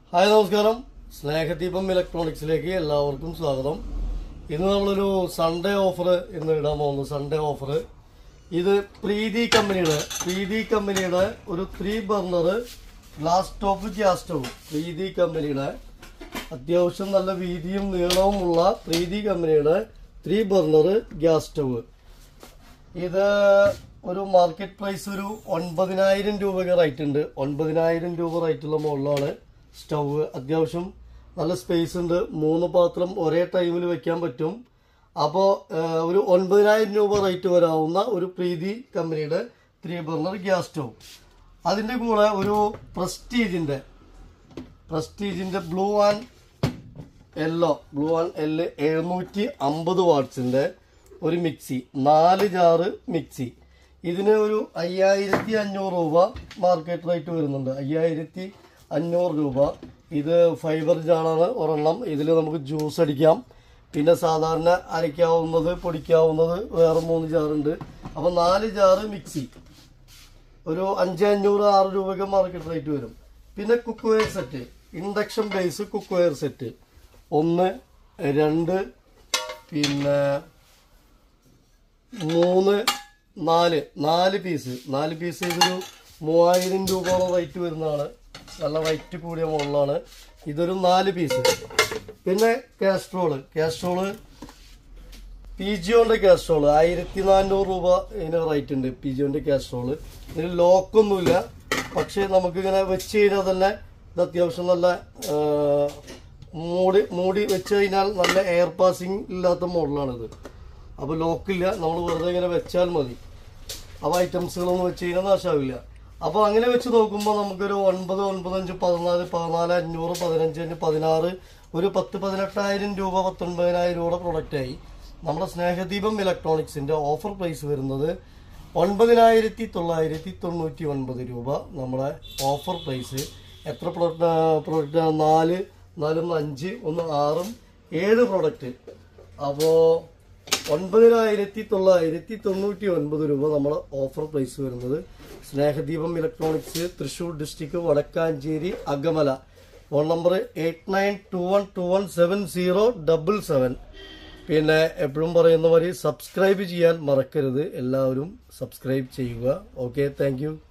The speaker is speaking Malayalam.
ഹായ് നമസ്കാരം സ്നേഹദീപം ഇലക്ട്രോണിക്സിലേക്ക് എല്ലാവർക്കും സ്വാഗതം ഇന്ന് നമ്മളൊരു സൺഡേ ഓഫർ ഇന്ന് ഇടാൻ പോകുന്നു സൺഡേ ഓഫർ ഇത് പ്രീതി കമ്പനിയുടെ പ്രീതി കമ്പനിയുടെ ഒരു three burner glass top gas stove Preethi കമ്പനിയുടെ അത്യാവശ്യം നല്ല വീതിയും നീളവുമുള്ള പ്രീതി കമ്പനിയുടെ ത്രീ ബർണർ ഗ്യാസ് സ്റ്റവ് ഇത് ഒരു മാർക്കറ്റ് പ്രൈസ് ഒരു ഒൻപതിനായിരം രൂപയ്ക്ക് റേറ്റ് ഉണ്ട് ഒൻപതിനായിരം രൂപ റേറ്റുള്ള മുകളിലാണ് സ്റ്റവ് അത്യാവശ്യം നല്ല സ്പേസ് ഉണ്ട് മൂന്ന് പാത്രം ഒരേ ടൈമിൽ വെക്കാൻ പറ്റും അപ്പോൾ ഒരു ഒൻപതിനായിരം രൂപ റേറ്റ് വരാവുന്ന ഒരു പ്രീതി കമ്പനിയുടെ ത്രീ ബർണർ ഗ്യാസ് സ്റ്റവ് അതിൻ്റെ കൂടെ ഒരു പ്രസ്റ്റീജിൻ്റെ പ്രസ്റ്റീജിൻ്റെ blue and yellow blue and എല് എഴുന്നൂറ്റി അമ്പത് വാട്ട്സിന്റെ ഒരു മിക്സി നാല് ജാറ് മിക്സി ഇതിന് ഒരു അയ്യായിരത്തി അഞ്ഞൂറ് രൂപ മാർക്കറ്റ് റേറ്റ് വരുന്നുണ്ട് അയ്യായിരത്തി അഞ്ഞൂറ് രൂപ ഇത് ഫൈബർ ജാറാണ് ഒരെണ്ണം ഇതിൽ നമുക്ക് ജ്യൂസ് അടിക്കാം പിന്നെ സാധാരണ അരയ്ക്കാവുന്നത് പൊടിക്കാവുന്നത് വേറെ മൂന്ന് ജാറുണ്ട് അപ്പോൾ നാല് ജാറ് മിക്സി ഒരു അഞ്ച് അഞ്ഞൂറ് ആറ് രൂപയ്ക്ക് മാർക്കറ്റ് റേറ്റ് വരും പിന്നെ cookware set induction base cookware set ഒന്ന് രണ്ട് പിന്നെ മൂന്ന് നാല് നാല് പീസ് നാല് പീസ് ഇതൊരു മൂവായിരം രൂപയോളം റേറ്റ് വരുന്നതാണ് നല്ല റേറ്റ് കൂടിയ മുകളിലാണ് ഇതൊരു നാല് പീസ് പിന്നെ കാസ്ട്രോള് കാസ്ട്രോള് പി ജിയോന്റെ കാസ്ട്രോള് ആയിരത്തി നാനൂറ് രൂപ ഇതിന് റേറ്റ് ഉണ്ട് പി ജിയോന്റെ കാസ്ട്രോള് ഇതിന് ലോക്കൊന്നുമില്ല പക്ഷെ നമുക്കിങ്ങനെ വെച്ച് കഴിഞ്ഞാൽ തന്നെ ഇത് അത്യാവശ്യം നല്ല ആ, മൂടി മൂടി വെച്ച് കഴിഞ്ഞാൽ നല്ല എയർ പാസിങ് ഇല്ലാത്ത മോഡലാണിത് അപ്പോൾ ലോക്കില്ല നമ്മൾ വെറുതെ ഇങ്ങനെ വെച്ചാൽ മതി അപ്പോൾ ഐറ്റംസുകളൊന്നും വെച്ച് കഴിഞ്ഞാൽ നാശാവില്ല അപ്പോൾ അങ്ങനെ വെച്ച് നോക്കുമ്പോൾ നമുക്കൊരു ഒൻപത് ഒൻപതഞ്ച് പതിനാല് പതിനാല് അഞ്ഞൂറ് പതിനഞ്ച് അഞ്ച് പതിനാറ് ഒരു പത്ത് പതിനെട്ടായിരം രൂപ പത്തൊൻപതിനായിരം രൂപയുടെ പ്രൊഡക്റ്റായി നമ്മുടെ സ്നേഹദീപം ഇലക്ട്രോണിക്സിന്റെ ഓഫർ പ്രൈസ് വരുന്നത് ഒൻപതിനായിരത്തി തൊള്ളായിരത്തി തൊണ്ണൂറ്റി ഒൻപത് രൂപ നമ്മുടെ ഓഫർ പ്രൈസ് എത്ര പ്രൊഡക്റ്റ് പ്രൊഡക്റ്റ് നാല് നാലും അഞ്ച് ഒന്ന് ആറും ഏഴ് പ്രൊഡക്റ്റ് അപ്പോൾ ഒൻപതിനായിരത്തി തൊള്ളായിരത്തി തൊണ്ണൂറ്റി ഒൻപത് രൂപ നമ്മുടെ ഓഫർ പ്രൈസ് വരുന്നത് Snehadeepam electronics Thrissur district Vadakkanchery Akamala phone number eight nine two one two one seven zero double seven പിന്നെ എപ്പോഴും പറയുന്ന മാതിരി സബ്സ്ക്രൈബ് ചെയ്യാൻ മറക്കരുത് എല്ലാവരും സബ്സ്ക്രൈബ് ചെയ്യുക ഓക്കെ താങ്ക്